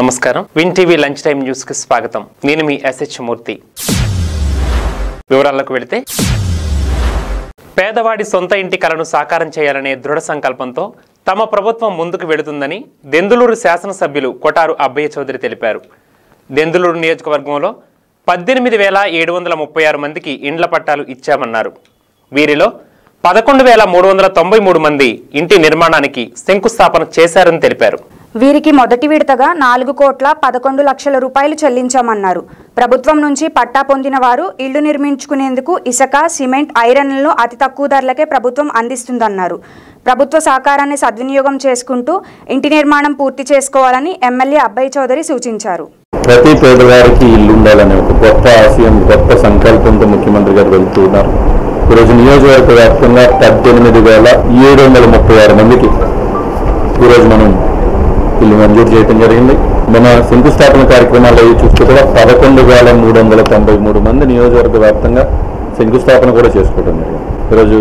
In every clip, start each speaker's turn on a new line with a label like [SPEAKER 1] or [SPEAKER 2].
[SPEAKER 1] నమస్కారం win TV lunch time news కి స్వాగతం నేను మీ ఎస్హెచ్ మూర్తి వివరాలకు వెళితే పేదవాడి సొంత ఇంటి కలను సాకారం చేయాలనే దృఢ సంకల్పంతో తమ ప్రభుత్వం ముందుకు వెళుతుందని దెందులూరు శాసనసభ్యులు కొటారు అబ్బయ్య చౌదరి తెలిపారు దెందులూరు నియోజకవర్గంలో పద్దెనిమిది వేల ఏడు వందల ముప్పై ఆరు మందికి ఇండ్ల పట్టాలు ఇచ్చామన్నారు వీరిలో పదకొండు వేల మూడు వందల తొంభై మూడు మంది ఇంటి నిర్మాణానికి శంకుస్థాపన చేశారని తెలిపారు
[SPEAKER 2] వీరికి మొదటి విడతగా నాలుగు కోట్ల పదకొండు లక్షల రూపాయలు చెల్లించామన్నారు ప్రభుత్వం నుంచి పట్టా పొందిన వారు ఇళ్లు నిర్మించుకునేందుకు ఇసుక సిమెంట్ ఐరన్లను అతి తక్కువ ధరలకే ప్రభుత్వం అందిస్తుందన్నారు ప్రభుత్వ సహకారాన్ని సద్వినియోగం చేసుకుంటూ ఇంటి నిర్మాణం పూర్తి చేసుకోవాలని ఎమ్మెల్యే అబ్బయ్య చౌదరి సూచించారు
[SPEAKER 3] ప్రతి పేదవారికి ఇల్లు ఉండాలనే ఒక గొప్ప ఆశయం గొప్ప సంకల్పంతో ముఖ్యమంత్రి గారు వెళ్తూ ఉన్నారు ఈరోజు నియోజకవర్గ వ్యాప్తంగా పద్దెనిమిది వేల ఏడు వందల ముప్పై ఆరు మందికి ఈరోజు మనం ఇల్లు మంజూరు చేయడం జరిగింది మన శంకుస్థాపన కార్యక్రమాల్లో అవి చూస్తే కూడా పదకొండు వేల మూడు వందల తొంభై మూడు మంది నియోజకవర్గ వ్యాప్తంగా శంకుస్థాపన కూడా చేసుకోవడం జరిగింది ఈరోజు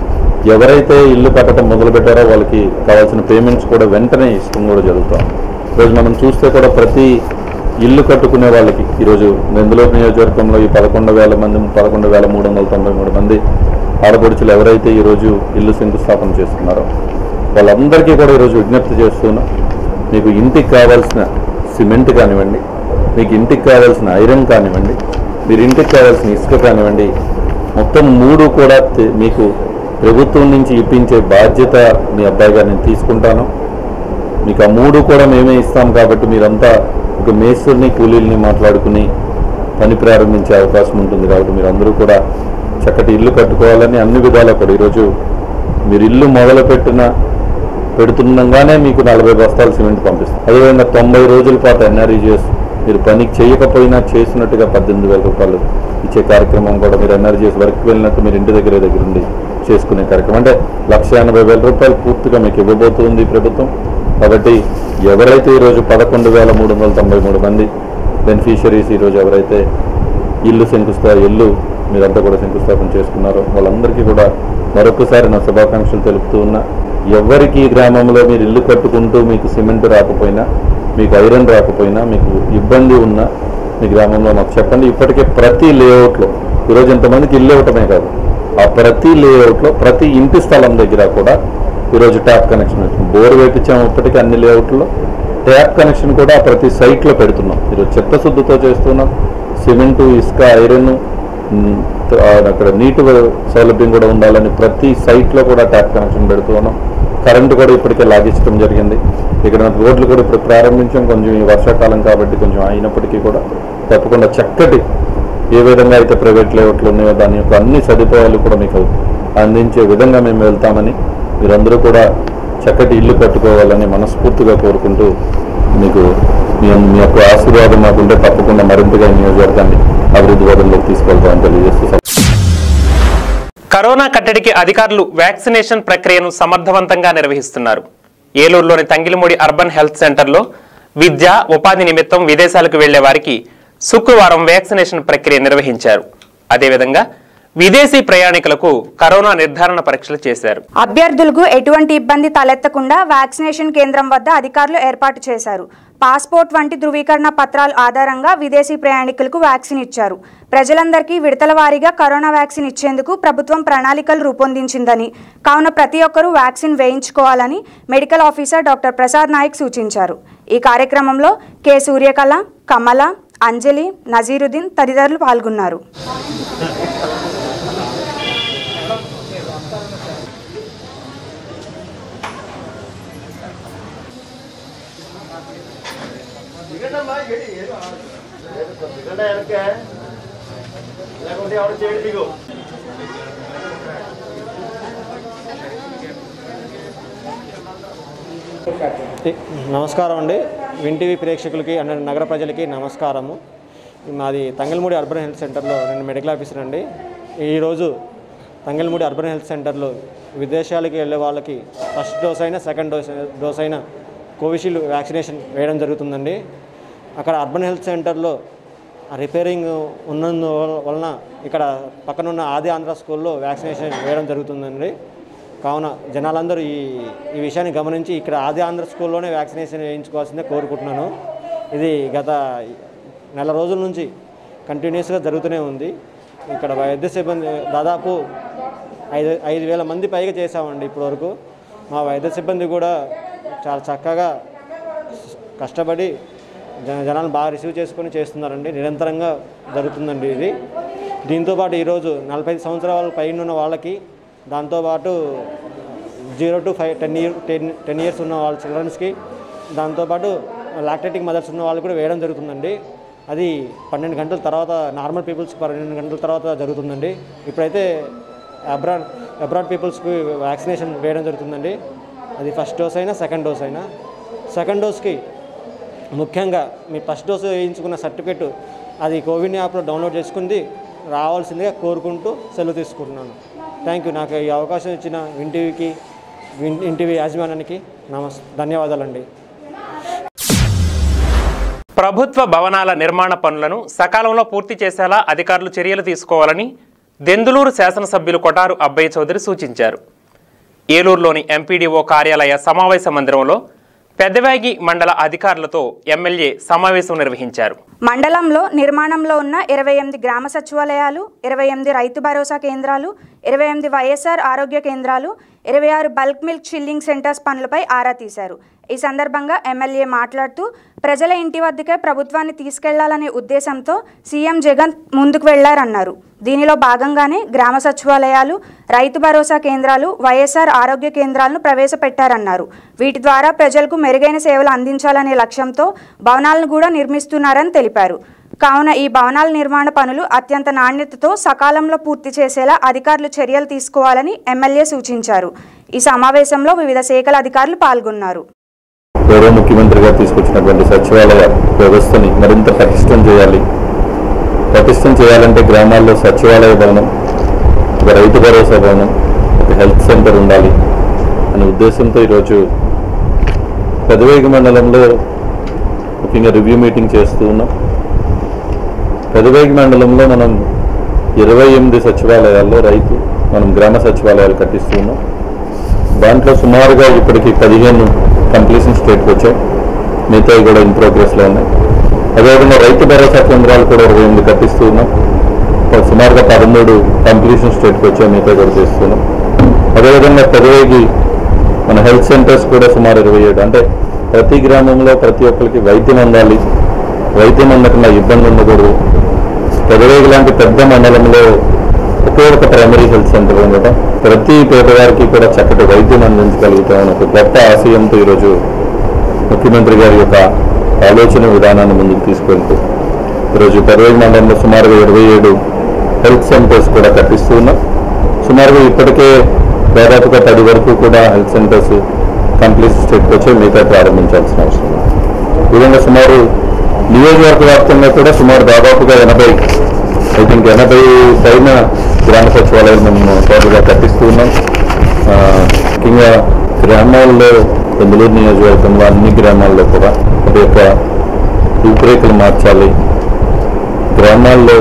[SPEAKER 3] ఎవరైతే ఇల్లు కట్టడం మొదలు పెట్టారో వాళ్ళకి కావాల్సిన పేమెంట్స్ కూడా వెంటనే ఇష్టం కూడా జరుగుతాం ఈరోజు మనం చూస్తే కూడా ప్రతి ఇల్లు కట్టుకునే వాళ్ళకి ఈరోజు నెందులూరు నియోజకవర్గంలో ఈ పదకొండు వేల మంది పదకొండు వేల మూడు వందల తొంభై మూడు మంది ఆడపడుచులు ఎవరైతే ఈరోజు ఇల్లు శంకుస్థాపన చేస్తున్నారో వాళ్ళందరికీ కూడా ఈరోజు విజ్ఞప్తి చేస్తున్నా మీకు ఇంటికి కావాల్సిన సిమెంట్ కానివ్వండి మీకు ఇంటికి కావాల్సిన ఐరన్ కానివ్వండి మీరు ఇంటికి కావాల్సిన ఇసుక కానివ్వండి మొత్తం మూడు కూడా తె- మీకు ప్రభుత్వం నుంచి ఇప్పించే బాధ్యత మీ అబ్బాయి గారు నేను తీసుకుంటాను మీకు ఆ మూడు కూడా మేమే ఇస్తాం కాబట్టి మీరంతా ఒక మేస్త్రిని కూలీల్ని మాట్లాడుకుని పని ప్రారంభించే అవకాశం ఉంటుంది కాబట్టి మీరు అందరూ కూడా చక్కటి ఇల్లు కట్టుకోవాలని అన్ని విధాలా కూడా ఈరోజు మీరు ఇల్లు మొదలుపెట్టిన పెడుతుండగానే మీకు నలభై బస్తాలు సిమెంట్ పంపిస్తాం అదేవిధంగా తొంభై రోజుల పాటు ఎన్ఆర్ఈజిఎస్ మీరు పని చేయకపోయినా చేసినట్టుగా పద్దెనిమిది వేల రూపాయలు ఇచ్చే కార్యక్రమం కూడా మీరు ఎన్ఆర్జీఎస్ వర్క్ వెళ్ళినట్టు మీరు ఇంటి దగ్గర దగ్గర ఉండి చేసుకునే కార్యక్రమం అంటే లక్ష ఎనభై వేల రూపాయలు పూర్తిగా మీకు ఇవ్వబోతుంది ఈ ప్రభుత్వం కాబట్టి ఎవరైతే ఈరోజు పదకొండు వేల మూడు వందల తొంభై మూడు మంది బెనిఫిషరీస్ ఈరోజు ఎవరైతే ఇల్లు శంకుస్థా ఇల్లు మీరంతా కూడా శంకుస్థాపన చేసుకున్నారో వాళ్ళందరికీ కూడా మరొకసారి నా శుభాకాంక్షలు తెలుపుతూ ఉన్నా ఎవరికి ఈ గ్రామంలో మీరు ఇల్లు కట్టుకుంటూ మీకు సిమెంట్ రాకపోయినా మీకు ఐరన్ రాకపోయినా మీకు ఇబ్బంది ఉన్నా మీ గ్రామంలో మాకు చెప్పండి ఇప్పటికే ప్రతి లేఅవుట్లో ఈరోజు ఇంతమందికి ఇల్లు ఇవ్వటమే కాదు ఆ ప్రతి లేఅవుట్లో ప్రతి ఇంటి స్థలం దగ్గర కూడా ఈరోజు ట్యాప్ కనెక్షన్ వచ్చింది బోర్ వేపించాము ఇప్పటికీ అన్ని లేఅవుట్లో ట్యాప్ కనెక్షన్ కూడా ప్రతి సైట్లో పెడుతున్నాం ఈరోజు చిత్తశుద్ధితో చేస్తున్నాం సిమెంటు ఇసుక ఐరన్ ఉమ్, ఆ, అక్కడ నీటి సౌలభ్యం కూడా ఉండాలని ప్రతి సైట్లో కూడా ట్యాప్ కనెక్షన్ పెడుతూ ఉన్నాం కరెంటు కూడా ఇప్పటికే లాగించడం జరిగింది ఇక్కడ రోడ్లు కూడా ఇప్పుడు ప్రారంభించాం కొంచెం ఈ వర్షాకాలం కాబట్టి కొంచెం అయినప్పటికీ కూడా తప్పకుండా చక్కటి ఏ విధంగా అయితే ప్రైవేట్ లేఅవుట్లు ఉన్నాయో దాని యొక్క అన్ని సదుపాయాలు కూడా మీకు అందించే విధంగా మేము వెళ్తామని మీరందరూ కూడా చక్కటి ఇల్లు కట్టుకోవాలని మనస్ఫూర్తిగా కోరుకుంటూ మీకు మీ మీ యొక్క ఆశీర్వాదం మాకుంటే తప్పకుండా మరింతగా ఈ నియోజకవర్గాన్ని అభివృద్ధి పదంలోకి తీసుకెళ్తామని తెలియజేస్తూ
[SPEAKER 1] కరోనా కట్టడికి అధికారులు వ్యాక్సినేషన్ ప్రక్రియను సమర్థవంతంగా నిర్వహిస్తున్నారు ఏలూరులోని తంగిలిమూడి అర్బన్ హెల్త్ సెంటర్లో విద్య ఉపాధి నిమిత్తం విదేశాలకు వెళ్లే వారికి శుక్రవారం వ్యాక్సినేషన్ ప్రక్రియ నిర్వహించారు అదేవిధంగా విదేశీ ప్రయాణికులకు కరోనా నిర్ధారణ పరీక్షలు చేశారు
[SPEAKER 2] అభ్యర్థులకు ఎటువంటి ఇబ్బంది తలెత్తకుండా వ్యాక్సినేషన్ కేంద్రం వద్ద అధికారులు ఏర్పాటు చేశారు పాస్పోర్ట్ వంటి ధృవీకరణ పత్రాల ఆధారంగా విదేశీ ప్రయాణికులకు వ్యాక్సిన్ ఇచ్చారు ప్రజలందరికీ విడతల వారీగా కరోనా వ్యాక్సిన్ ఇచ్చేందుకు ప్రభుత్వం ప్రణాళికలు రూపొందించిందని కావున ప్రతి ఒక్కరూ వ్యాక్సిన్ వేయించుకోవాలని medical officer doctor Prasad Naik సూచించారు ఈ కార్యక్రమంలో కె సూర్యకళ కమల అంజలి నజీరుద్దీన్ తదితరులు పాల్గొన్నారు
[SPEAKER 4] నమస్కారం అండి విన్ టీవీ ప్రేక్షకులకి అండ్ నగర ప్రజలకి నమస్కారము మాది తంగల్మూడి అర్బన్ హెల్త్ సెంటర్లో నేను మెడికల్ ఆఫీసర్ అండి ఈరోజు తంగల్మూడి అర్బన్ హెల్త్ సెంటర్లో విదేశాలకు వెళ్ళే వాళ్ళకి ఫస్ట్ డోస్ అయినా సెకండ్ డోస్ డోస్ అయినా కోవిషీల్డ్ వ్యాక్సినేషన్ వేయడం జరుగుతుందండి అక్కడ అర్బన్ హెల్త్ సెంటర్లో రిపేరింగ్ ఉన్నందు వలన ఇక్కడ పక్కనున్న ఆది ఆంధ్ర స్కూల్లో వ్యాక్సినేషన్ వేయడం జరుగుతుందండి కావున జనాలందరూ ఈ ఈ విషయాన్ని గమనించి ఇక్కడ ఆది ఆంధ్ర స్కూల్లోనే వ్యాక్సినేషన్ వేయించుకోవాల్సిందే కోరుకుంటున్నాను ఇది గత నెల రోజుల నుంచి కంటిన్యూస్గా జరుగుతూనే ఉంది ఇక్కడ వైద్య సిబ్బంది దాదాపు ఐదు ఐదు వేల మంది పైగా చేశామండి ఇప్పటివరకు మా వైద్య సిబ్బంది కూడా చాలా చక్కగా కష్టపడి జన జనాలు బాగా రిసీవ్ చేసుకొని చేస్తున్నారండి నిరంతరంగా జరుగుతుందండి ఇది దీంతోపాటు ఈరోజు నలభై సంవత్సరాల పైన ఉన్న వాళ్ళకి దాంతోపాటు zero to five ten year ten ten years ఉన్న వాళ్ళ చిల్డ్రన్స్కి దాంతోపాటు లాక్టేటింగ్ మదర్స్ ఉన్న వాళ్ళు కూడా వేయడం జరుగుతుందండి అది పన్నెండు గంటల తర్వాత నార్మల్ పీపుల్స్కి పన్నెండు గంటల తర్వాత జరుగుతుందండి ఇప్పుడైతే అబ్రాడ్ అబ్రాడ్ పీపుల్స్కి వ్యాక్సినేషన్ వేయడం జరుగుతుందండి అది ఫస్ట్ డోస్ అయినా సెకండ్ డోస్ అయినా సెకండ్ డోస్కి ముఖ్యంగా మీ ఫస్ట్ డోసు వేయించుకున్న సర్టిఫికెట్ అది కోవిన్ యాప్లో డౌన్లోడ్ చేసుకుంది రావాల్సిందిగా కోరుకుంటూ సెలవు తీసుకుంటున్నాను థ్యాంక్ యూ నాకు ఈ అవకాశం ఇచ్చిన వింటీవీకి విన్ ఇంటివి యాజమాన్యానికి నమస్ ధన్యవాదాలండి
[SPEAKER 1] ప్రభుత్వ భవనాల నిర్మాణ పనులను సకాలంలో పూర్తి చేసేలా అధికారులు చర్యలు తీసుకోవాలని దెందులూరు శాసనసభ్యులు కొటారు అబ్బయ్య చౌదరి సూచించారు ఏలూరులోని ఎంపీడీఓ కార్యాలయ సమావేశ మందిరంలో పెద్దవేగి మండల అధికారులతో ఎమ్మెల్యే సమావేశం నిర్వహించారు
[SPEAKER 2] మండలంలో నిర్మాణంలో ఉన్న ఇరవై ఎనిమిది గ్రామ సచివాలయాలు ఇరవై ఎనిమిది రైతు భరోసా కేంద్రాలు ఇరవై ఎనిమిది వైఎస్ఆర్ ఆరోగ్య కేంద్రాలు ఇరవై ఆరు బల్క్ మిల్క్ చిల్లింగ్ సెంటర్స్ పనులపై ఆరా తీశారు ఈ సందర్భంగా ఎమ్మెల్యే మాట్లాడుతూ ప్రజల ఇంటి వద్దకే ప్రభుత్వాన్ని తీసుకెళ్లాలనే ఉద్దేశంతో సీఎం జగన్ ముందుకు వెళ్లారన్నారు దీనిలో భాగంగానే గ్రామ సచివాలయాలు రైతు భరోసా కేంద్రాలు వైఎస్ఆర్ ఆరోగ్య కేంద్రాలను ప్రవేశపెట్టారన్నారు వీటి ద్వారా ప్రజలకు మెరుగైన సేవలు అందించాలనే లక్ష్యంతో భవనాలను కూడా నిర్మిస్తున్నారని తెలిపారు కావున ఈ భవనాల నిర్మాణ పనులు అత్యంత నాణ్యతతో సకాలంలో పూర్తి చేసేలా అధికారులు చర్యలు తీసుకోవాలని ఎమ్మెల్యే సూచించారు ఈ సమావేశంలో వివిధ శాఖల అధికారులు పాల్గొన్నారు
[SPEAKER 3] గౌరవ ముఖ్యమంత్రి గారు తీసుకొచ్చినటువంటి సచివాలయ వ్యవస్థని మరింత పటిష్టం చేయాలి పటిష్టం చేయాలంటే గ్రామాల్లో సచివాలయ భవనం ఒక రైతు భరోసా భవనం ఒక హెల్త్ సెంటర్ ఉండాలి అనే ఉద్దేశంతో ఈరోజు పెదవేగి మండలంలో ముఖ్యంగా రివ్యూ మీటింగ్ చేస్తూ ఉన్నాం పెదవేగి మండలంలో మనం ఇరవై ఎనిమిది సచివాలయాల్లో రైతు మనం గ్రామ సచివాలయాలు కట్టిస్తూ ఉన్నాం దాంట్లో సుమారుగా ఇప్పటికి పదిహేను కంప్లీషన్ స్టేట్కి వచ్చాయి మిగతావి కూడా ఇన్ ప్రోగ్రెస్లో ఉన్నాయి అదేవిధంగా రైతు భరోసా కేంద్రాలు కూడా ఇరవై ఎనిమిది కట్టిస్తూ ఉన్నాం ఒక సుమారుగా పదమూడు కంప్లీషన్ స్టేట్కి వచ్చాయి మిగతా కూడా చేస్తున్నాం అదేవిధంగా పెదవేగి మన హెల్త్ సెంటర్స్ కూడా సుమారు ఇరవై ఏడు అంటే ప్రతి గ్రామంలో ప్రతి ఒక్కరికి వైద్యం అందాలి వైద్యం అందకుండా ఇబ్బంది ఉండకూడదు పెదవేగి లాంటి పెద్ద మండలంలో ఒకే ఒక ప్రైమరీ హెల్త్ సెంటర్ ఉండటం ప్రతి పేదవారికి కూడా చక్కటి వైద్యం అందించగలుగుతామని ఒక గొప్ప ఆశయంతో ఈరోజు ముఖ్యమంత్రి గారి యొక్క ఆలోచన విధానాన్ని ముందుకు తీసుకెళ్తూ ఈరోజు పెదవేగి మండలంలో సుమారుగా ఇరవై ఏడు హెల్త్ సెంటర్స్ కూడా కట్టిస్తూ ఉన్నాం సుమారుగా ఇప్పటికే దాదాపుగా పది వరకు కూడా హెల్త్ సెంటర్స్ కంప్లీట్ స్టేట్కి వచ్చి మిగతా ప్రారంభించాల్సిన అవసరం ఉంది ఈ విధంగా సుమారు నియోజకవర్గ వ్యాప్తంగా కూడా సుమారు దాదాపుగా ఎనభై ఐ థింక్ ఎనభై పైన గ్రామ సచివాలయాలు మేము టోటల్గా కట్టిస్తూ ఉన్నాం ఆ, ముఖ్యంగా గ్రామాల్లో బెంగళూరు నియోజకవర్గంలో అన్ని గ్రామాల్లో కూడా అది యొక్క రూపురేఖలు మార్చాలి గ్రామాల్లో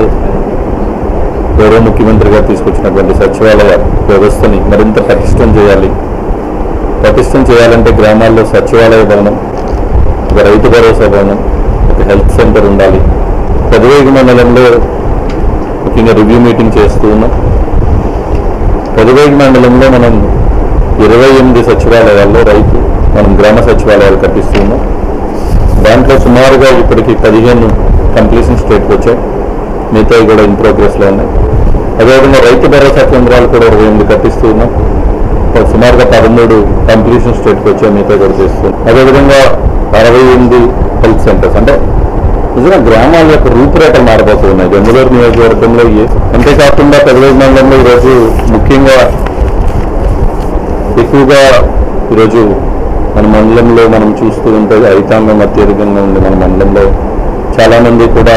[SPEAKER 3] గౌరవ ముఖ్యమంత్రి గారు తీసుకొచ్చినటువంటి సచివాలయ వ్యవస్థని మరింత పటిష్టం చేయాలి పటిష్టం చేయాలంటే గ్రామాల్లో సచివాలయ భవనం ఒక రైతు భరోసా భవనం ఒక హెల్త్ సెంటర్ ఉండాలి పెదవేగి మండలంలో ముఖ్యంగా రివ్యూ మీటింగ్ చేస్తూ ఉన్నాం పెదవేగి మండలంలో మనం ఇరవై ఎనిమిది సచివాలయాల్లో రైతు మనం గ్రామ సచివాలయాలు కట్టిస్తూ ఉన్నాం దాంట్లో సుమారుగా ఇప్పటికి పదిహేను కంప్లీషన్ స్టేట్కి వచ్చాయి మిగతావి కూడా ఇన్ ప్రోగ్రెస్లో ఉన్నాయి అదేవిధంగా రైతు భరోసా కేంద్రాలు కూడా ఇరవై ఎనిమిది కట్టిస్తూ ఉన్నాం ఒక సుమారుగా పదమూడు కంప్లీషన్ స్టేట్కి వచ్చాయి మిగతా కూడా చేస్తున్నాం అదేవిధంగా అరవై ఎనిమిది హెల్త్ సెంటర్స్ అంటే నిజంగా గ్రామాల యొక్క రూపురేఖలు మారబోతున్నాయి బెంగళూరు నియోజకవర్గంలో ఏ- అంతేకాకుండా పెదవేగి మండలంలో ఈరోజు ముఖ్యంగా ఎక్కువగా ఈరోజు మన మండలంలో మనం చూస్తూ ఉంటే రైతాంగం అత్యధికంగా ఉంది మన మండలంలో చాలామంది కూడా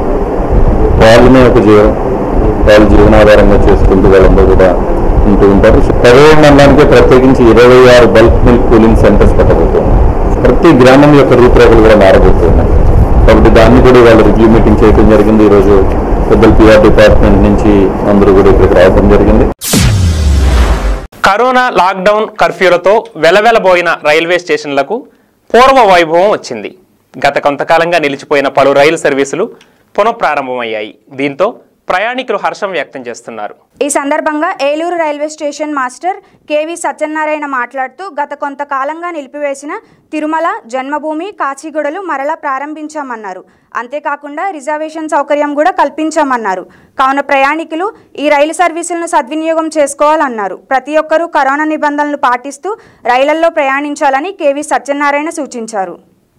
[SPEAKER 3] వాళ్ళనే ఒక జీవనం వాళ్ళ జీవనాధారంగా చేసుకుంటూ వాళ్ళందరూ కూడా ఉంటూ ఉంటారు పెదవేగి మండలానికి ప్రత్యేకించి ఇరవై ఆరు బల్క్ మిల్క్ కూలింగ్ సెంటర్స్ పెట్టబోతున్నాం ప్రతి గ్రామం యొక్క రూపురేఖలు కూడా మారబోతున్నాయి కాబట్టి దాన్ని కూడా వాళ్ళు రివ్యూ మీటింగ్ చేయడం జరిగింది ఈరోజు పెద్దలు పిఆర్ డిపార్ట్మెంట్ నుంచి అందరూ కూడా ఇక్కడికి రావడం జరిగింది
[SPEAKER 1] కరోనా లాక్డౌన్ కర్ఫ్యూలతో వెలవెలబోయిన రైల్వే స్టేషన్లకు పూర్వ వైభవం వచ్చింది గత కొంతకాలంగా నిలిచిపోయిన పలు రైలు సర్వీసులు పునఃప్రారంభమయ్యాయి దీంతో ప్రయాణికులు హర్షం వ్యక్తం చేస్తున్నారు
[SPEAKER 2] ఈ సందర్భంగా Eluru railway station master K V Satyanarayana మాట్లాడుతూ గత కొంతకాలంగా నిలిపివేసిన తిరుమల జన్మభూమి కాచిగూడలు మరలా ప్రారంభించామన్నారు అంతేకాకుండా రిజర్వేషన్ సౌకర్యం కూడా కల్పించామన్నారు కావున ప్రయాణికులు ఈ రైలు సర్వీసులను సద్వినియోగం చేసుకోవాలన్నారు ప్రతి ఒక్కరూ కరోనా నిబంధనలు పాటిస్తూ రైళ్లలో ప్రయాణించాలని కేవి సత్యనారాయణ సూచించారు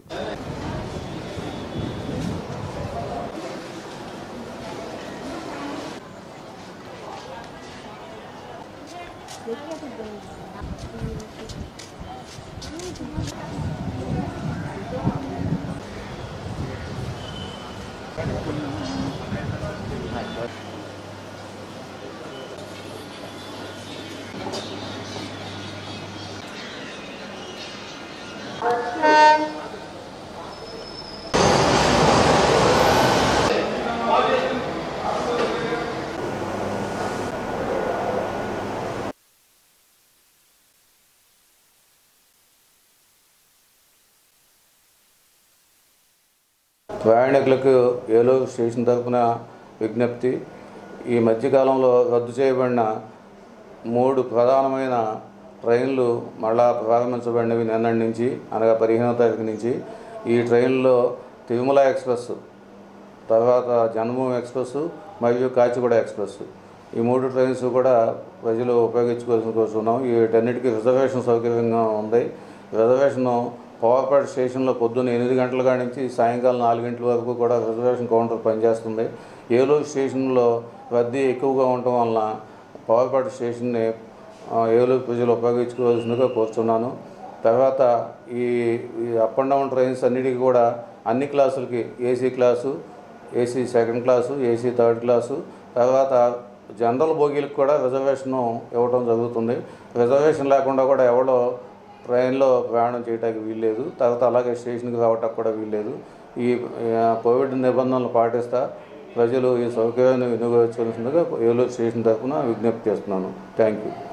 [SPEAKER 5] ప్రయాణికులకు ఏలూరు స్టేషన్ తరపున విజ్ఞప్తి ఈ మధ్యకాలంలో రద్దు చేయబడిన మూడు ప్రధానమైన ట్రైన్లు మళ్ళా ప్రారంభించబడినవి నిన్నటి నుంచి అనగా పదిహేనో తారీఖు నుంచి ఈ ట్రైన్లో తిరుమల ఎక్స్ప్రెస్ తర్వాత జన్మభూమి ఎక్స్ప్రెస్ మరియు కాచిగూడ ఎక్స్ప్రెస్ ఈ మూడు ట్రైన్స్ కూడా ప్రజలు ఉపయోగించుకోవాల్సిన కోరుతున్నాం వీటన్నిటికీ రిజర్వేషన్ సౌకర్యంగా ఉంది రిజర్వేషన్ పవర్పేట స్టేషన్లో పొద్దున్న ఎనిమిది గంటల కాడి నుంచి సాయంకాలం నాలుగు గంటల వరకు కూడా రిజర్వేషన్ కౌంటర్ పనిచేస్తుంది ఏలూరు స్టేషన్లో రద్దీ ఎక్కువగా ఉండటం వలన పవర్పేట స్టేషన్ని ఆ, ఏలూరు ప్రజలు ఉపయోగించుకోవాల్సిందిగా కోరుతున్నాను తర్వాత ఈ ఈ అప్ అండ్ డౌన్ ట్రైన్స్ అన్నిటికీ కూడా అన్ని క్లాసులకి AC class AC second class AC third class తర్వాత జనరల్ బోగీలకు కూడా రిజర్వేషన్ ఇవ్వడం జరుగుతుంది రిజర్వేషన్ లేకుండా కూడా ఎవడో ట్రైన్లో ప్రయాణం చేయడానికి వీల్లేదు తర్వాత అలాగే స్టేషన్కి రావడానికి కూడా వీల్లేదు ఈ ఆ, కోవిడ్ నిబంధనలు పాటిస్తా ప్రజలు ఈ సౌకర్యాన్ని వినియోగించవలసిందిగా ఏలూరు స్టేషన్ తరఫున విజ్ఞప్తి చేస్తున్నాను థ్యాంక్ యూ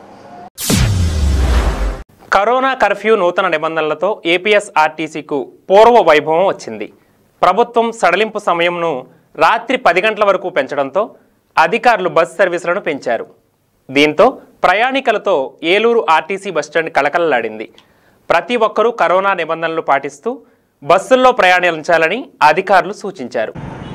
[SPEAKER 1] కరోనా కర్ఫ్యూ నూతన నిబంధనలతో ఏపీఎస్ ఆర్టీసీకు పూర్వ వైభవం వచ్చింది ప్రభుత్వం సడలింపు సమయంను రాత్రి పది గంటల వరకు పెంచడంతో అధికారులు బస్ సర్వీసులను పెంచారు దీంతో ప్రయాణికులతో ఏలూరు ఆర్టీసీ బస్టాండ్ కళకళలాడింది ప్రతి ఒక్కరూ కరోనా నిబంధనలు పాటిస్తూ బస్సుల్లో ప్రయాణించాలని అధికారులు సూచించారు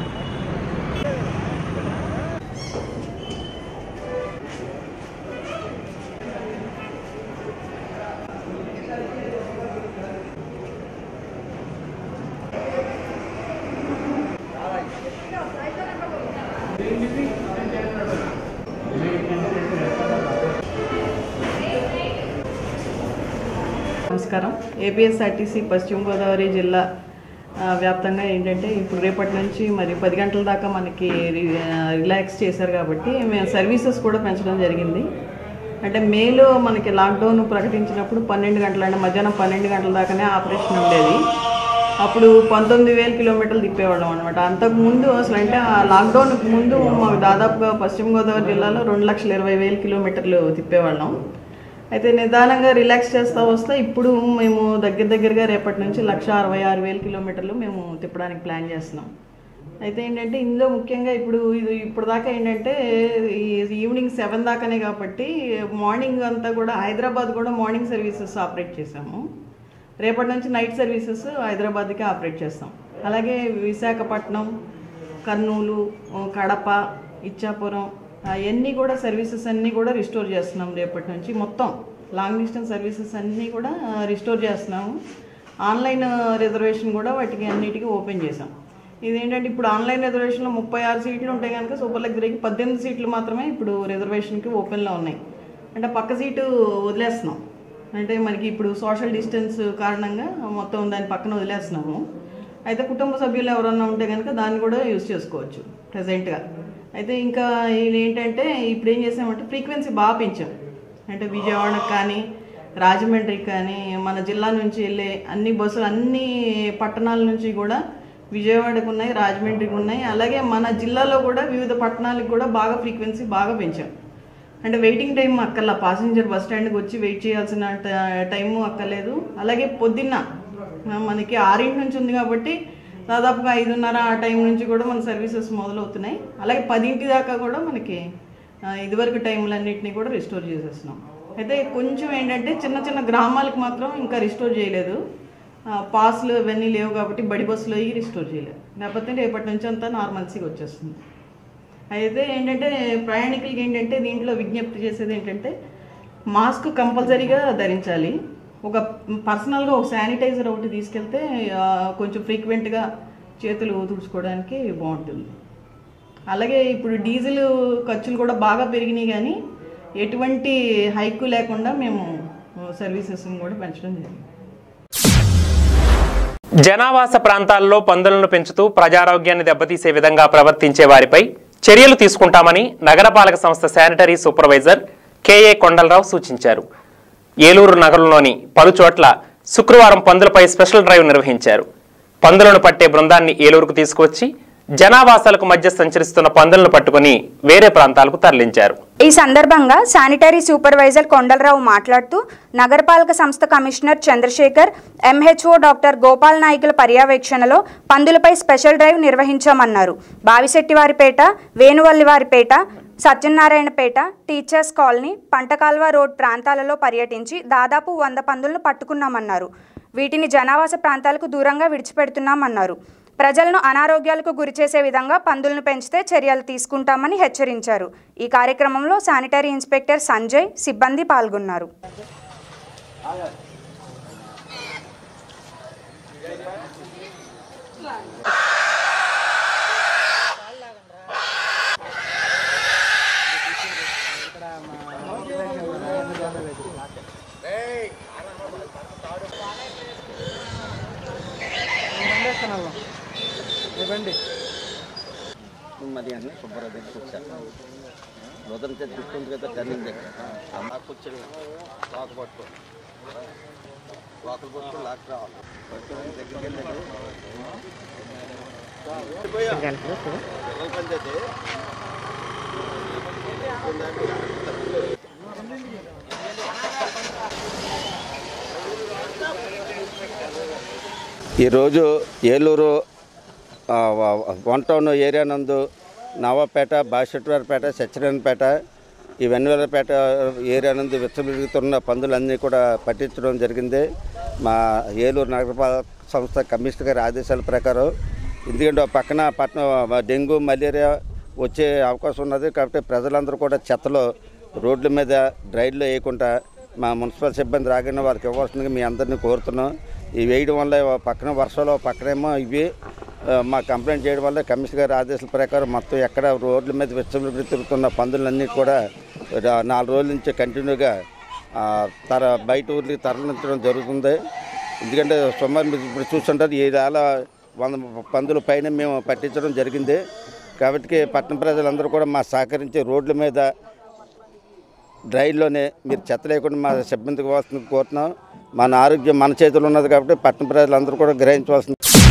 [SPEAKER 6] నమస్కారం ఏపీఎస్ఆర్టీసీ పశ్చిమ గోదావరి జిల్లా ఆ, వ్యాప్తంగా ఏంటంటే ఇప్పుడు రేపటి నుంచి మరి పది గంటల దాకా మనకి రి- ఆ, రిలాక్స్ చేశారు కాబట్టి మేము సర్వీసెస్ కూడా పెంచడం జరిగింది అంటే మేలో మనకి లాక్డౌన్ ప్రకటించినప్పుడు పన్నెండు గంటల అంటే మధ్యాహ్నం పన్నెండు గంటల దాకానే ఆపరేషన్ ఉండేది అప్పుడు పంతొమ్మిది వేల కిలోమీటర్లు తిప్పేవాళ్ళం అనమాట అంతకు ముందు అసలు అంటే ఆ లాక్డౌన్కి ముందు మాకు దాదాపుగా పశ్చిమ గోదావరి జిల్లాలో రెండు లక్షల ఇరవై వేల కిలోమీటర్లు తిప్పేవాళ్ళం అయితే నిదానంగా రిలాక్స్ చేస్తూ వస్తే ఇప్పుడు మేము దగ్గర దగ్గరగా రేపటి నుంచి లక్ష అరవై ఆరు వేల కిలోమీటర్లు మేము తిప్పడానికి ప్లాన్ చేస్తున్నాం అయితే ఏంటంటే ఇందులో ముఖ్యంగా ఇప్పుడు ఇది ఇప్పుడు దాకా ఏంటంటే ఈ ఈవినింగ్ సెవెన్ దాకానే కాబట్టి మార్నింగ్ అంతా కూడా హైదరాబాద్ కూడా మార్నింగ్ సర్వీసెస్ ఆపరేట్ చేసాము రేపటి నుంచి నైట్ సర్వీసెస్ హైదరాబాద్కి ఆపరేట్ చేస్తాం అలాగే విశాఖపట్నం కర్నూలు కడప ఇచ్చాపురం అవన్నీ కూడా సర్వీసెస్ అన్నీ కూడా రిస్టోర్ చేస్తున్నాం రేపటి నుంచి మొత్తం లాంగ్ డిస్టెన్స్ సర్వీసెస్ అన్నీ కూడా రిస్టోర్ చేస్తున్నాము ఆన్లైన్ రిజర్వేషన్ కూడా వాటికి అన్నిటికీ ఓపెన్ చేసాం ఇదేంటంటే ఇప్పుడు ఆన్లైన్ రిజర్వేషన్లో ముప్పై ఆరు సీట్లు ఉంటాయి కనుక సూపర్ లగ్జరీకి పద్దెనిమిది సీట్లు మాత్రమే ఇప్పుడు రిజర్వేషన్కి ఓపెన్లో ఉన్నాయి అంటే పక్క సీటు వదిలేస్తున్నాం అంటే మనకి ఇప్పుడు సోషల్ డిస్టెన్స్ కారణంగా మొత్తం దాని పక్కన వదిలేస్తున్నాము అయితే కుటుంబ సభ్యులు ఎవరన్నా ఉంటే కనుక దాన్ని కూడా యూజ్ చేసుకోవచ్చు ప్రజెంట్గా అయితే ఇంకా ఇది ఏంటంటే ఇప్పుడు ఏం చేసామంటే ఫ్రీక్వెన్సీ బాగా పెంచాం అంటే విజయవాడకు కానీ రాజమండ్రికి కానీ మన జిల్లా నుంచి వెళ్ళే అన్ని బస్సులు అన్ని పట్టణాల నుంచి కూడా విజయవాడకు ఉన్నాయి రాజమండ్రికి ఉన్నాయి అలాగే మన జిల్లాలో కూడా వివిధ పట్టణాలకు కూడా బాగా ఫ్రీక్వెన్సీ బాగా పెంచాం అంటే వెయిటింగ్ టైం అక్కర్లా పాసింజర్ బస్ స్టాండ్కి వచ్చి వెయిట్ చేయాల్సిన ట- టైము అక్కర్లేదు అలాగే పొద్దున్న ఆ, మనకి ఆరింటి నుంచి ఉంది కాబట్టి దాదాపుగా ఐదున్నర ఆ టైం నుంచి కూడా మన సర్వీసెస్ మొదలవుతున్నాయి అలాగే పదింటి దాకా కూడా మనకి ఆ, ఇదివరకు టైంలన్నింటినీ కూడా రిస్టోర్ చేసేస్తున్నాం అయితే కొంచెం ఏంటంటే చిన్న చిన్న గ్రామాలకు మాత్రం ఇంకా రిస్టోర్ చేయలేదు ఆ, పాస్లు ఇవన్నీ లేవు కాబట్టి బడి బస్సులు అయ్యి రిస్టోర్ చేయలేదు లేకపోతే రేపటి నుంచి అంతా నార్మల్సీగా వచ్చేస్తుంది అయితే ఏంటంటే ప్రయాణికులకి ఏంటంటే దీంట్లో విజ్ఞప్తి చేసేది ఏంటంటే మాస్క్ కంపల్సరీగా ధరించాలి ఒక పర్సనల్గా ఒక శానిటైజర్ ఒకటి తీసుకెళ్తే ఆ, కొంచెం ఫ్రీక్వెంట్గా చేతులు తుడుచుకోవడానికి బాగుంటుంది అలాగే ఇప్పుడు డీజిల్ ఖర్చులు కూడా బాగా పెరిగినాయి కానీ ఎటువంటి హైకు లేకుండా మేము సర్వీసెస్ కూడా పెంచడం జరిగింది
[SPEAKER 1] జనావాస ప్రాంతాల్లో పందులను పెంచుతూ ప్రజారోగ్యాన్ని దెబ్బతీసే విధంగా ప్రవర్తించే వారిపై చర్యలు తీసుకుంటామని నగరపాలక సంస్థ శానిటరీ సూపర్వైజర్ కేఏ కొండలరావు సూచించారు ఏలూరు నగరంలోని పలు చోట్ల శుక్రవారం పందులపై స్పెషల్ డ్రైవ్ నిర్వహించారు పందులను పట్టే బృందాన్ని ఏలూరుకు తీసుకువచ్చి జనావాసాలకు మధ్య సంచరిస్తున్న పందులను పట్టుకుని వేరే ప్రాంతాలకు తరలించారు
[SPEAKER 2] ఈ సందర్భంగా శానిటరీ సూపర్వైజర్ కొండలరావు మాట్లాడుతూ నగరపాలక సంస్థ commissioner Chandrasekhar MHO doctor Gopal నాయకుల పర్యవేక్షణలో పందులపై స్పెషల్ డ్రైవ్ నిర్వహించామన్నారు Bavisettivaripeta Venuvallivaripeta Satyanarayanapeta teachers colony Pantakalva road ప్రాంతాలలో పర్యటించి దాదాపు వంద పందులను పట్టుకున్నామన్నారు వీటిని జనావాస ప్రాంతాలకు దూరంగా విడిచిపెడుతున్నామన్నారు ప్రజలను అనారోగ్యాలకు గురిచేసే విధంగా పందులను పెంచితే చర్యలు తీసుకుంటామని హెచ్చరించారు ఈ కార్యక్రమంలో శానిటరీ ఇన్స్పెక్టర్ సంజయ్ సిబ్బంది పాల్గొన్నారు
[SPEAKER 7] మరి అన్నీ శుభ్ర దగ్గర వచ్చాను నూతన చేతి తీసుకుంది కదా టర్నింగ్ దగ్గర అమ్మ కూర్చొని లాక్ పట్టుకో లాకులు పట్టుకో లాక్ రావాలి పట్టుకొని దగ్గరికి వెళ్ళండి పంచాయతీ ఈరోజు ఏలూరు ఆ, వ- వన్ టౌన్ ఏరియా నందు నవాపేట బాషెట్వారపేట సత్యనారాయణపేట ఈ వెన్నెలపేట ఏరియా నందు విచ్చబెరుగుతున్న పందులన్నీ కూడా పట్టించడం జరిగింది మా ఏలూరు నగరపాలక సంస్థ కమిషనర్ గారి ఆదేశాల ప్రకారం ఎందుకంటే ఆ పక్కన పట్టణం డెంగ్యూ మలేరియా వచ్చే అవకాశం ఉన్నది కాబట్టి ప్రజలందరూ కూడా చెత్తలో రోడ్ల మీద డ్రైన్లో వేయకుండా మా మున్సిపల్ సిబ్బంది రాగానే వారికి ఇవ్వాల్సిందిగా మీ అందరినీ కోరుతున్నాం ఇవి వేయడం వల్ల పక్కన వర్షాలు పక్కనేమో ఇవి ఆ, మా కంప్లైంట్ చేయడం వల్ల కమిషనర్ గారి ఆదేశాల ప్రకారం మొత్తం ఎక్కడ రోడ్ల మీద విచ్చలు తిరుగుతున్న పందులన్నీ కూడా రా- నాలుగు రోజుల నుంచి కంటిన్యూగా ఆ, తర బయట ఊర్లకి తరలించడం జరుగుతుంది ఎందుకంటే సుమారు మీరు ఇప్పుడు చూస్తుంటారు ఈ వేళ వంద పందుల పైన మేము పట్టించడం జరిగింది కాబట్టి పట్టణ ప్రజలందరూ కూడా మా సహకరించి రోడ్ల మీద డ్రైవ్లోనే మీరు చెత్త లేకుండా మా సిబ్బందికి ఇవ్వాల్సింది కోరుతున్నాం మన ఆరోగ్యం మన చేతుల్లో ఉన్నది కాబట్టి పట్టణ ప్రజలందరూ కూడా గ్రహించవలసింది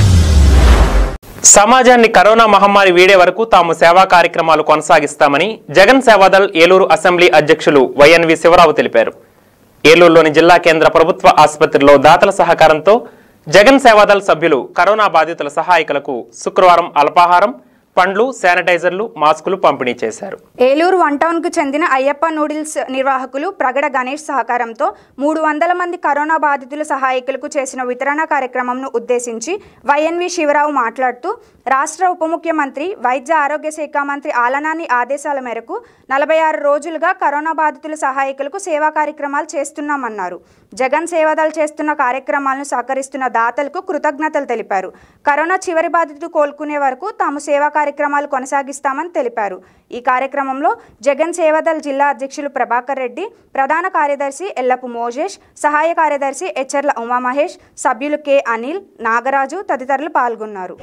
[SPEAKER 1] సమాజాన్ని కరోనా మహమ్మారి వీడే వరకు తాము సేవా కార్యక్రమాలు కొనసాగిస్తామని జగన్ సేవాదల్ ఏలూరు అసెంబ్లీ అధ్యక్షులు వైఎన్వి శివరావు తెలిపారు ఏలూరులోని జిల్లా కేంద్ర ప్రభుత్వ ఆసుపత్రిలో దాతల సహకారంతో జగన్ సేవాదల్ సభ్యులు కరోనా బాధితుల సహాయకులకు శుక్రవారం అల్పాహారం పండ్లు శానిటైజర్లు మాస్కులు పంపిణీ చేశారు
[SPEAKER 2] ఏలూరు వన్ టౌన్కు చెందిన అయ్యప్ప నూడిల్స్ నిర్వాహకులు ప్రగడ గణేష్ సహకారంతో మూడు వందల మంది కరోనా బాధితుల సహాయకులకు చేసిన వితరణ కార్యక్రమంను ఉద్దేశించి వైఎన్వి శివరావు మాట్లాడుతూ రాష్ట్ర ఉప ముఖ్యమంత్రి వైద్య ఆరోగ్య శాఖ మంత్రి ఆలనాని ఆదేశాల మేరకు నలభై ఆరు రోజులుగా కరోనా బాధితుల సహాయకులకు సేవా కార్యక్రమాలు చేస్తున్నామన్నారు జగన్ సేవాదల్ చేస్తున్న కార్యక్రమాలను సహకరిస్తున్న దాతలకు కృతజ్ఞతలు తెలిపారు కరోనా చివరి బాధితుడు కోలుకునే వరకు తాము సేవా కార్యక్రమాలు కొనసాగిస్తామని తెలిపారు ఈ కార్యక్రమంలో జగన్ సేవాదల్ జిల్లా అధ్యక్షులు ప్రభాకర్ రెడ్డి ప్రధాన కార్యదర్శి ఎల్లపు మోజేష్ సహాయ కార్యదర్శి హెచ్చర్ల ఉమామహేష్ సభ్యులు కె అనిల్ నాగరాజు తదితరులు పాల్గొన్నారు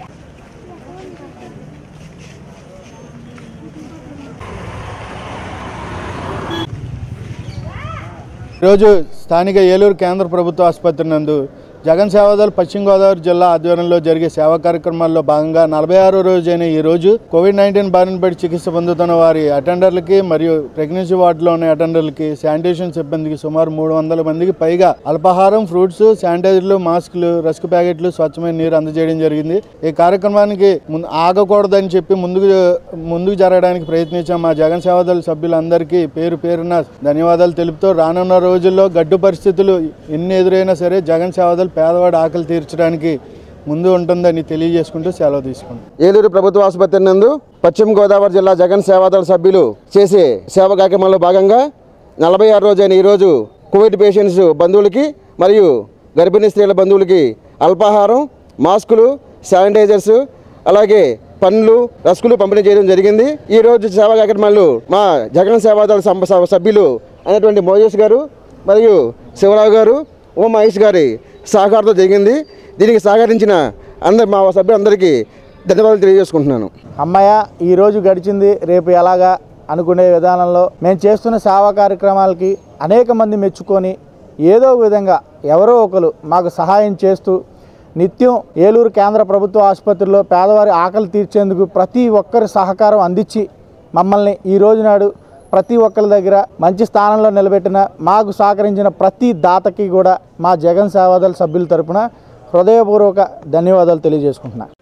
[SPEAKER 8] ఈరోజు స్థానిక ఏలూరు కేంద్ర ప్రభుత్వ ఆసుపత్రి నందు జగన్ సేవాదల్ పశ్చిమ గోదావరి జిల్లా ఆధ్వర్యంలో జరిగే సేవా కార్యక్రమాల్లో భాగంగా నలభై ఆరో రోజైన ఈ రోజు కోవిడ్ నైన్టీన్ బారిన పడి చికిత్స పొందుతున్న వారి అటెండర్లకి మరియు ప్రెగ్నెన్సీ వార్డులో ఉన్న అటెండర్లకి శానిటేషన్ సిబ్బందికి సుమారు మూడు వందల మందికి పైగా అల్పాహారం ఫ్రూట్స్ శానిటైజర్లు మాస్కులు రస్క్ ప్యాకెట్లు స్వచ్ఛమైన నీరు అందజేయడం జరిగింది ఈ కార్యక్రమానికి ముందు ఆగకూడదని చెప్పి ముందుకు ముందుకు జరగడానికి ప్రయత్నించాం మా జగన్ సేవాదళ సభ్యులందరికీ పేరు పేరున ధన్యవాదాలు తెలుపుతూ రానున్న రోజుల్లో గడ్డు పరిస్థితులు ఎన్ని ఎదురైనా సరే జగన్ సేవాదళ పేదవాడి ఆకలి తీర్చడానికి ముందు ఉంటుందని తెలియజేసుకుంటూ సెలవు తీసుకుంటాం
[SPEAKER 9] ఏలూరు ప్రభుత్వ ఆసుపత్రి నందు పశ్చిమ గోదావరి జిల్లా జగన్ సేవాదళ సభ్యులు చేసే సేవా కార్యక్రమంలో భాగంగా నలభై ఆరు రోజైన ఈరోజు కోవిడ్ పేషెంట్స్ బంధువులకి మరియు గర్భిణీ స్త్రీల బంధువులకి అల్పాహారం మాస్కులు శానిటైజర్స్ అలాగే పండ్లు రస్కులు పంపిణీ చేయడం జరిగింది ఈ రోజు సేవా కార్యక్రమాలు మా జగన్ సేవాదళ సం- స- సభ్యులు అయినటువంటి మోజేష్ గారు మరియు శివరావు గారు ఓ మహేష్ గారి సహకారంతో జరిగింది దీనికి సహకరించిన అందరి మా సభ్యులందరికీ ధన్యవాదాలు తెలియజేసుకుంటున్నాను
[SPEAKER 10] అమ్మయ్య ఈరోజు గడిచింది రేపు ఎలాగా అనుకునే విధానంలో మేము చేస్తున్న సేవా కార్యక్రమాలకి అనేక మంది మెచ్చుకొని ఏదో ఒక విధంగా ఎవరో ఒకరు మాకు సహాయం చేస్తూ నిత్యం ఏలూరు కేంద్ర ప్రభుత్వ ఆసుపత్రిలో పేదవారి ఆకలి తీర్చేందుకు ప్రతి ఒక్కరి సహకారం అందించి మమ్మల్ని ఈ రోజు నాడు ప్రతి ఒక్కరి దగ్గర మంచి స్థానంలో నిలబెట్టిన మాకు సహకరించిన ప్రతి దాతకి కూడా మా జగన్ సేవాదళ సభ్యుల తరపున హృదయపూర్వక ధన్యవాదాలు తెలియజేసుకుంటున్నాను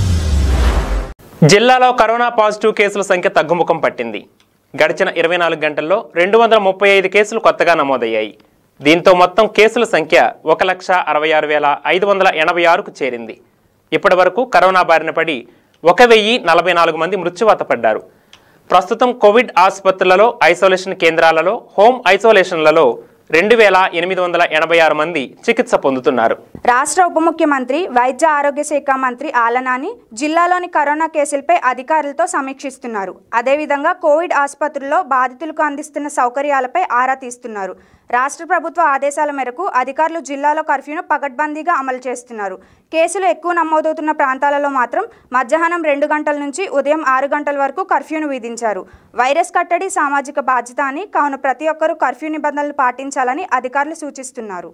[SPEAKER 1] జిల్లాలో కరోనా పాజిటివ్ కేసుల సంఖ్య తగ్గుముఖం పట్టింది గడిచిన ఇరవై నాలుగు గంటల్లో రెండు వందల ముప్పై ఐదు కేసులు కొత్తగా నమోదయ్యాయి దీంతో మొత్తం కేసుల సంఖ్య ఒక లక్ష అరవై ఆరు వేల ఐదు వందల ఎనభై ఆరుకు చేరింది ఇప్పటి వరకు కరోనా బారిన పడి ఒక వెయ్యి నలభై నాలుగు మంది మృత్యువాత పడ్డారు ప్రస్తుతం కోవిడ్ ఆసుపత్రులలో ఐసోలేషన్ కేంద్రాలలో హోమ్ ఐసోలేషన్లలో రెండు వేల ఎనిమిది వందల ఎనభై ఆరు మంది చికిత్స పొందుతున్నారు
[SPEAKER 2] రాష్ట్ర ఉప ముఖ్యమంత్రి వైద్య ఆరోగ్య శాఖ మంత్రి ఆలనాని జిల్లాలోని కరోనా కేసులపై అధికారులతో సమీక్షిస్తున్నారు అదేవిధంగా కోవిడ్ ఆసుపత్రుల్లో బాధితులకు అందిస్తున్న సౌకర్యాలపై ఆరా తీస్తున్నారు రాష్ట్ర ప్రభుత్వ ఆదేశాల మేరకు అధికారులు జిల్లాలో కర్ఫ్యూను పకడ్బందీగా అమలు చేస్తున్నారు కేసులు ఎక్కువ నమోదవుతున్న ప్రాంతాలలో మాత్రం మధ్యాహ్నం రెండు గంటల నుంచి ఉదయం ఆరు గంటల వరకు కర్ఫ్యూను విధించారు వైరస్ కట్టడి సామాజిక బాధ్యత అని కావున ప్రతి ఒక్కరూ కర్ఫ్యూ నిబంధనలు పాటించాలని అధికారులు సూచిస్తున్నారు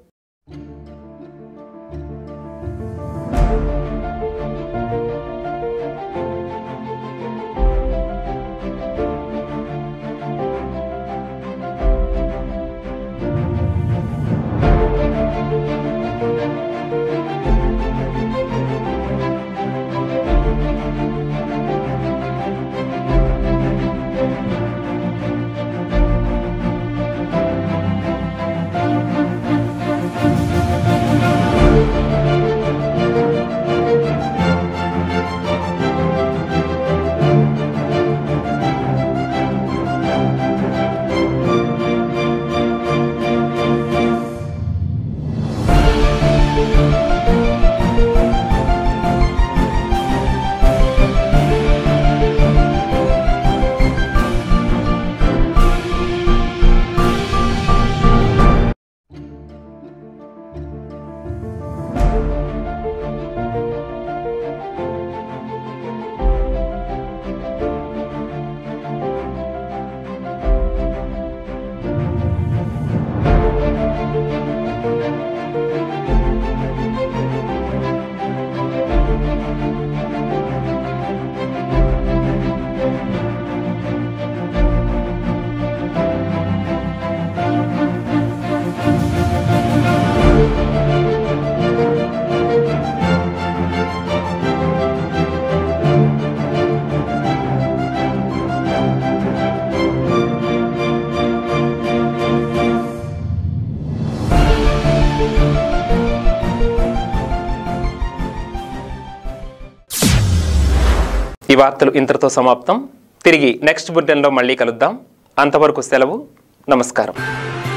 [SPEAKER 1] ఈ వార్తలు ఇంతటితో సమాప్తం తిరిగి నెక్స్ట్ బులెటిన్లో మళ్ళీ కలుద్దాం అంతవరకు సెలవు నమస్కారం